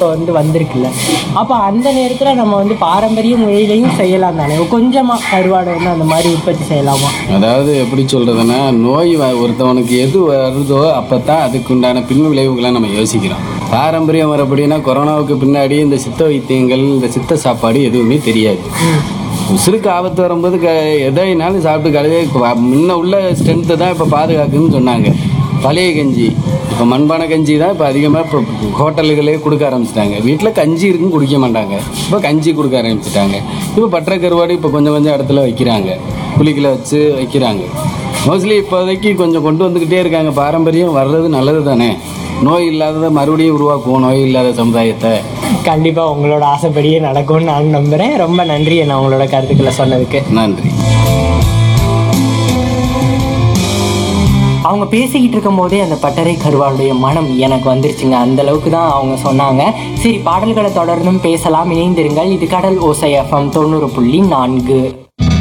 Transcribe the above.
இப்போ வந்து வந்திருக்குல்ல அப்போ அந்த நேரத்தில் நம்ம வந்து பாரம்பரிய முறையிலையும் செய்யலாம் தானே கொஞ்சமாக கருவாடை வந்து அந்த மாதிரி உற்பத்தி செய்யலாமா அதாவது எப்படி சொல்றதுன்னா நோய் வ- ஒருத்தவனுக்கு எது வருதோ அப்பதான் அதுக்கு உண்டான பின் விளைவுகளை நம்ம யோசிக்கிறோம் பாரம்பரிய முறைப்படினா கொரோனாவுக்கு பின்னாடி இந்த சித்த வைத்தியங்கள் இந்த சித்த சாப்பாடு எதுவுமே தெரியாது உசுருக்கு ஆபத்து வரும்போது க எதைனாலும் சாப்பிட்டு கழுவே முன்ன உள்ள ஸ்ட்ரென்த்து தான் இப்போ பாதுகாக்குன்னு சொன்னாங்க பழைய கஞ்சி இப்போ மண்பானை கஞ்சி தான் இப்போ அதிகமாக இப்போ ஹோட்டலுகளே கொடுக்க ஆரம்பிச்சிட்டாங்க வீட்டில் கஞ்சி இருக்கும் குடிக்க மாட்டாங்க இப்போ கஞ்சி கொடுக்க ஆரம்பிச்சிட்டாங்க இப்போ பற்ற கருவாடு இப்போ கொஞ்சம் கொஞ்சம் இடத்துல வைக்கிறாங்க குளிக்கல வச்சு வைக்கிறாங்க மோஸ்ட்லி இப்போதைக்கு கொஞ்சம் கொண்டு வந்துக்கிட்டே இருக்காங்க பாரம்பரியம் வர்றது நல்லது தானே நோய் இல்லாததை மறுபடியும் உருவாக்குவோம் நோய் இல்லாத சமுதாயத்தை கண்டிப்பாக உங்களோட ஆசைப்படியே நடக்கும்னு நான் நம்புகிறேன் ரொம்ப நன்றி நான் உங்களோட கருத்துக்களை சொன்னதுக்கு நன்றி அவங்க பேசிக்கிட்டு இருக்கும் போதே அந்த பட்டறை கருவாளுடைய மனம் எனக்கு வந்துருச்சுங்க அந்த அளவுக்கு தான் அவங்க சொன்னாங்க சரி பாடல்களை தொடர்ந்தும் பேசலாம் இணைந்திருங்கள் இது கடல் ஓசை எஃப்எம் தொண்ணூறு புள்ளி நான்கு